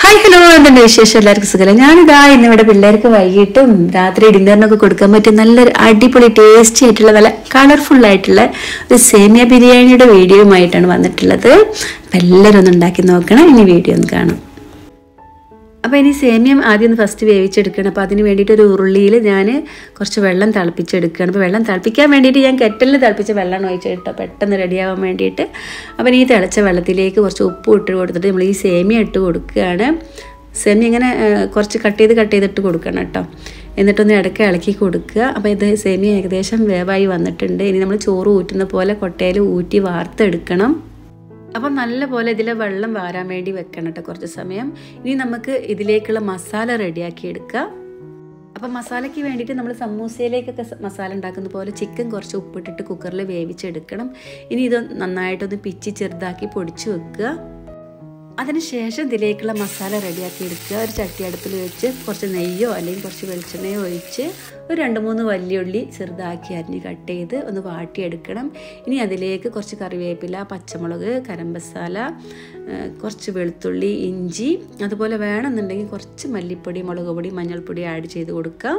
Hi hello എന്തുണ്ട് വിശേഷം എല്ലാവർക്കും സുഖം ഞാനിതാ ഇന്ന് ഇവിടെ പിള്ളേർക്ക് വൈകിട്ടും രാത്രി ഡിന്നറിനൊക്കെ കൊടുക്കാൻ പറ്റിയ നല്ലൊരു അടിപൊളി ടേസ്റ്റി ആയിട്ടുള്ള നല്ല കളർഫുൾ ആയിട്ടുള്ള ഒരു സേമിയ ബിരിയാണിയുടെ വീഡിയോയുമായിട്ടാണ് വന്നിട്ടുള്ളത് അപ്പം എല്ലാവരും ഒന്ന് ഉണ്ടാക്കി നോക്കണം ഇനി വീഡിയോ ഒന്ന് കാണാം അപ്പോൾ ഇനി സേമിയം ആദ്യം ഒന്ന് ഫസ്റ്റ് വേവിച്ചെടുക്കണം അപ്പോൾ അതിന് വേണ്ടിയിട്ട് ഒരു ഉരുളിയിൽ ഞാൻ കുറച്ച് വെള്ളം തിളപ്പിച്ചെടുക്കുകയാണ് അപ്പോൾ വെള്ളം തിളപ്പിക്കാൻ വേണ്ടിയിട്ട് ഞാൻ കെറ്റലിൽ തിളപ്പിച്ച വെള്ളമാണ് ഒഴിച്ചിട്ടോ പെട്ടെന്ന് റെഡിയാവാൻ വേണ്ടിയിട്ട് അപ്പോൾ ഈ തിളച്ച വെള്ളത്തിലേക്ക് കുറച്ച് ഉപ്പ് ഇട്ട് കൊടുത്തിട്ട് നമ്മൾ ഈ സേമിയ ഇട്ട് കൊടുക്കുകയാണ് സേമിയ ഇങ്ങനെ ആ, കുറച്ച് കട്ട് ചെയ്ത് കട്ട് ചെയ്തിട്ട് കൊടുക്കണം കേട്ടോ എന്നിട്ടൊന്ന് ഇടയ്ക്ക് ഇളക്കി കൊടുക്കുക അപ്പോൾ ഇത് സേമിയ ഏകദേശം വേവായി വന്നിട്ടുണ്ട് ഇനി നമ്മൾ ചോറ് ഊറ്റുന്ന പോലെ കൊട്ടയിൽ ഊറ്റി വാർത്തെടുക്കണം അപ്പം നല്ലപോലെ ഇതിലെ വെള്ളം വാരാൻ വേണ്ടി വെക്കണം കേട്ടോ കുറച്ച് സമയം ഇനി നമുക്ക് ഇതിലേക്കുള്ള മസാല റെഡിയാക്കി എടുക്കാം അപ്പം മസാലയ്ക്ക് വേണ്ടിയിട്ട് നമ്മൾ സമൂസയിലേക്കൊക്കെ സ- മസാല ഉണ്ടാക്കുന്ന പോലെ ചിക്കൻ കുറച്ച് ഉപ്പിട്ടിട്ട് കുക്കറിൽ വേവിച്ചെടുക്കണം ഇനി ഇത് നന്നായിട്ടൊന്ന് പിച്ചി ചെറുതാക്കി പൊടിച്ച് വെക്കുക അതിനുശേഷം ഇതിലേക്കുള്ള മസാല റെഡിയാക്കി എടുക്കുക ഒരു ചട്ടി അടുപ്പിൽ വെച്ച് കുറച്ച് നെയ്യോ അല്ലെങ്കിൽ കുറച്ച് വെളിച്ചെണ്ണയോ ഒഴിച്ച് ഒരു രണ്ട് മൂന്ന് വലിയുള്ളി ചെറുതാക്കി അരിഞ്ഞ് കട്ട് ചെയ്ത് ഒന്ന് വാട്ടിയെടുക്കണം ഇനി അതിലേക്ക് കുറച്ച് കറിവേപ്പില പച്ചമുളക് കരം മസാല ഏഹ് കുറച്ച് വെളുത്തുള്ളി ഇഞ്ചി അതുപോലെ വേണമെന്നുണ്ടെങ്കിൽ കുറച്ച് മല്ലിപ്പൊടി മുളക് പൊടി മഞ്ഞൾപ്പൊടി ആഡ് ചെയ്ത് കൊടുക്കാം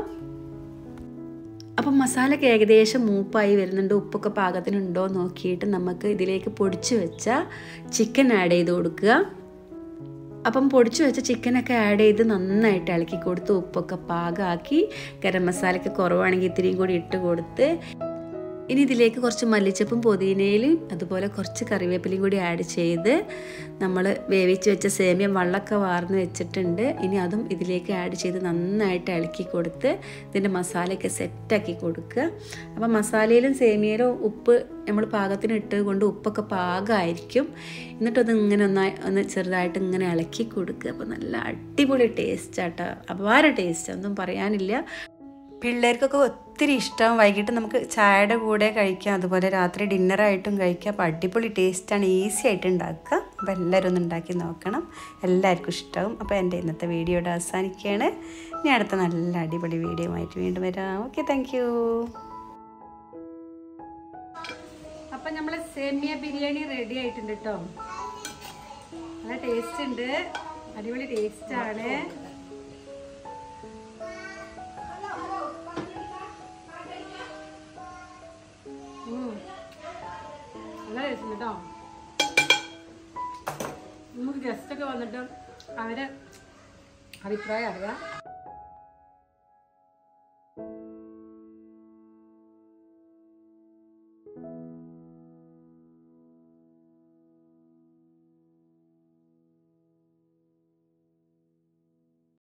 അപ്പം മസാലയ്ക്ക് ഏകദേശം മൂപ്പായി വരുന്നുണ്ട് ഉപ്പൊക്കെ പാകത്തിനുണ്ടോ എന്ന് നോക്കിയിട്ട് നമുക്ക് ഇതിലേക്ക് പൊടിച്ച് വെച്ച ചിക്കൻ ആഡ് ചെയ്ത് കൊടുക്കുക അപ്പം പൊടിച്ച് വെച്ച ചിക്കനൊക്കെ ആഡ് ചെയ്ത് നന്നായിട്ട് ഇളക്കി കൊടുത്ത് ഉപ്പൊക്കെ പാകമാക്കി ഗരം മസാലയ്ക്ക് കുറവാണെങ്കിൽ ഇത്തിരിയും കൂടി ഇട്ട് കൊടുത്ത് ഇനി ഇതിലേക്ക് കുറച്ച് മല്ലിച്ചപ്പും പുതിനയിലും അതുപോലെ കുറച്ച് കറിവേപ്പിലയും കൂടി ആഡ് ചെയ്ത് നമ്മൾ വേവിച്ച് വെച്ച സേമിയ വെള്ളമൊക്കെ വാർന്ന് വെച്ചിട്ടുണ്ട് ഇനി അതും ഇതിലേക്ക് ആഡ് ചെയ്ത് നന്നായിട്ട് ഇളക്കി കൊടുത്ത് ഇതിൻ്റെ മസാലയൊക്കെ സെറ്റാക്കി കൊടുക്കുക അപ്പോൾ മസാലയിലും സേമിയയിലും ഉപ്പ് നമ്മൾ പാകത്തിന് ഇട്ട് കൊണ്ട് ഉപ്പൊക്കെ പാകമായിരിക്കും എന്നിട്ടത് ഇങ്ങനെ ഒന്നായി ഒന്ന് ചെറുതായിട്ട് ഇങ്ങനെ ഇളക്കി കൊടുക്കുക അപ്പോൾ നല്ല അടിപൊളി ടേസ്റ്റാട്ടോ അപാര ടേസ്റ്റ് ഒന്നും പറയാനില്ല പിള്ളേർക്കൊക്കെ ഒത്തിരി ഇഷ്ടം വൈകിട്ട് നമുക്ക് ചായയുടെ കൂടെ കഴിക്കാം അതുപോലെ രാത്രി ഡിന്നറായിട്ടും കഴിക്കാം അപ്പോൾ അടിപൊളി ടേസ്റ്റാണ് ഈസി ആയിട്ട് ഉണ്ടാക്കുക അപ്പോൾ എല്ലാവരും ഒന്ന് ഉണ്ടാക്കി നോക്കണം എല്ലാവർക്കും ഇഷ്ടമാവും അപ്പോൾ എൻ്റെ ഇന്നത്തെ വീഡിയോയുടെ അവസാനിക്കുകയാണ് ഇനി അടുത്ത നല്ല അടിപൊളി വീഡിയോ ആയിട്ട് വീണ്ടും വരാം ഓക്കെ താങ്ക് യു അപ്പൊ നമ്മളെ സേമിയ ബിരിയാണി റെഡി ആയിട്ടുണ്ട് കേട്ടോ നല്ല ടേസ്റ്റ് ഉണ്ട് അടിപൊളി ടേസ്റ്റ് ആണ് ഉം. നല്ല ടേസ്റ്റ് ഉണ്ട് കേട്ടോ നമുക്ക് ഗസ്റ്റ് ഒക്കെ വന്നിട്ട് അവരെ അഭിപ്രായം അറിയാം